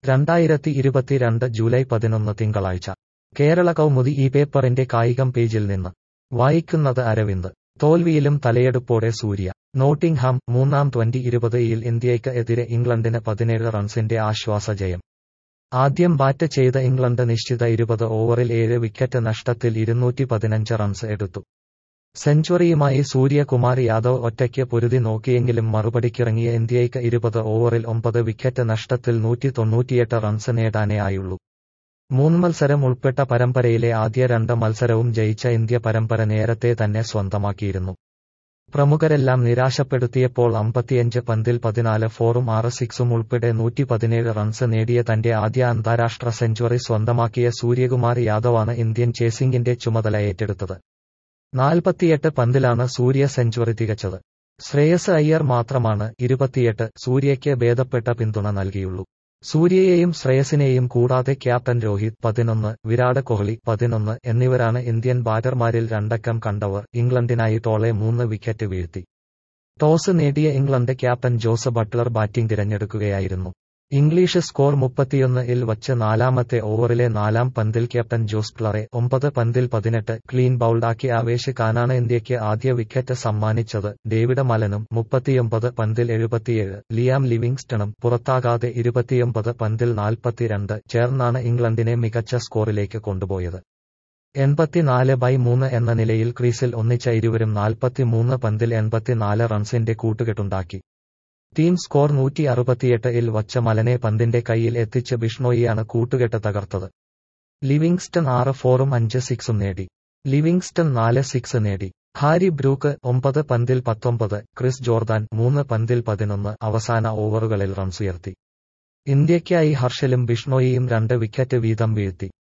രണ്ടായിരത്തി ഇരുപത്തിരണ്ട് ജൂലൈ പതിനൊന്ന് തിങ്കളാഴ്ച കേരള കൗമുദി ഈ പേപ്പറിന്റെ കായികം പേജിൽ നിന്ന് വായിക്കുന്നത് അരവിന്ദ് തോൽവിയിലും തലയെടുപ്പോടെ സൂര്യ നോട്ടിംഗ്ഹാം മൂന്നാം ട്വന്റി ഇരുപതിൽ ഇന്ത്യയ്ക്ക് എതിരെ ഇംഗ്ലണ്ടിന് പതിനേഴ് റൺസിന്റെ ആശ്വാസ ജയം ആദ്യം ബാറ്റ് ചെയ്ത ഇംഗ്ലണ്ട് നിശ്ചിത ഇരുപത് ഓവറിൽ ഏഴ് വിക്കറ്റ് നഷ്ടത്തിൽ ഇരുന്നൂറ്റി പതിനഞ്ച് റൺസ് എടുത്തു സെഞ്ചുറിയുമായി സൂര്യകുമാർ യാദവ് ഒറ്റയ്ക്ക് പൊരുതി നോക്കിയെങ്കിലും മറുപടിക്കിറങ്ങിയ ഇന്ത്യയ്ക്ക് ഇരുപത് ഓവറിൽ ഒമ്പത് വിക്കറ്റ് നഷ്ടത്തിൽ നൂറ്റി തൊണ്ണൂറ്റിയെട്ട് റൺസ് നേടാനേ ആയുള്ളൂ മൂന്ന് മത്സരം ഉൾപ്പെട്ട പരമ്പരയിലെ ആദ്യ രണ്ട് മത്സരവും ജയിച്ച ഇന്ത്യ പരമ്പര നേരത്തെ തന്നെ സ്വന്തമാക്കിയിരുന്നു പ്രമുഖരെല്ലാം നിരാശപ്പെടുത്തിയപ്പോൾ അമ്പത്തിയഞ്ച് പന്തിൽ പതിനാല് ഫോറും ആറ് സിക്സും ഉൾപ്പെടെ നൂറ്റി പതിനേഴ് റൺസ് നേടിയ തന്റെ ആദ്യ അന്താരാഷ്ട്ര സെഞ്ചുറി സ്വന്തമാക്കിയ സൂര്യകുമാർ യാദവാണ് ഇന്ത്യൻ ചേസിംഗിന്റെ ചുമതല ഏറ്റെടുത്തത് നാൽപ്പത്തിയെട്ട് പന്തിലാണ് സൂര്യ സെഞ്ചുറി തികച്ചത് ശ്രേയസ് അയ്യർ മാത്രമാണ് ഇരുപത്തിയെട്ട് സൂര്യയ്ക്ക് ഭേദപ്പെട്ട പിന്തുണ നൽകിയുള്ളൂ സൂര്യയെയും ശ്രേയസിനെയും കൂടാതെ ക്യാപ്റ്റൻ രോഹിത് പതിനൊന്ന് വിരാട് കോഹ്ലി പതിനൊന്ന് എന്നിവരാണ് ഇന്ത്യൻ ബാറ്റർമാരിൽ രണ്ടക്കം കണ്ടവർ ഇംഗ്ലണ്ടിനായി ടോളെ മൂന്ന് വിക്കറ്റ് വീഴ്ത്തി ടോസ് നേടിയ England captain Jos Buttler batting തിരഞ്ഞെടുക്കുകയായിരുന്നു ഇംഗ്ലീഷ് സ്കോർ മുപ്പത്തിയൊന്ന് ഇൽ വച്ച് നാലാമത്തെ ഓവറിലെ നാലാം പന്തിൽ ക്യാപ്റ്റൻ ജോസ് പ്ലറെ ഒമ്പത് പന്തിൽ പതിനെട്ട് ക്ലീൻ ബൌൾഡാക്കി ആവേശ് ഖാനാണ് ഇന്ത്യയ്ക്ക് ആദ്യ വിക്കറ്റ് സമ്മാനിച്ചത് ഡേവിഡ് മലനും മുപ്പത്തിയൊമ്പത് പന്തിൽ എഴുപത്തിയേഴ് ലിയാം ലിവിങ്സ്റ്റണും പുറത്താകാതെ ഇരുപത്തിയൊമ്പത് പന്തിൽ നാൽപ്പത്തിരണ്ട് ചേർന്നാണ് ഇംഗ്ലണ്ടിനെ മികച്ച സ്കോറിലേക്ക് കൊണ്ടുപോയത് എൺപത്തിനാല് ബൈ മൂന്ന് എന്ന നിലയിൽ ക്രീസിൽ ഒന്നിച്ച ഇരുവരും നാൽപ്പത്തിമൂന്ന് പന്തിൽ എൺപത്തിനാല് റൺസിന്റെ കൂട്ടുകെട്ടുണ്ടാക്കി ടീം സ്കോർ നൂറ്റി അറുപത്തിയെട്ട് ഇൽ വച്ച മലനെ പന്തിന്റെ കൈയിൽ എത്തിച്ച് ബിഷ്ണോയിയാണ് കൂട്ടുകെട്ട് തകർത്തത് ലിവിങ്സ്റ്റൺ ആറ് ഫോറും അഞ്ച് സിക്സും നേടി ലിവിങ്സ്റ്റൺ നാല് സിക്സ് നേടി ഹാരി ബ്രൂക്ക് ഒമ്പത് പന്തിൽ പത്തൊമ്പത് ക്രിസ് ജോർദാൻ മൂന്ന് പന്തിൽ പതിനൊന്ന് അവസാന ഓവറുകളിൽ റൺസുയർത്തി ഇന്ത്യയ്ക്കായി ഹർഷലും ബിഷ്ണോയിയും രണ്ട് വിക്കറ്റ് വീതം വീഴ്ത്തി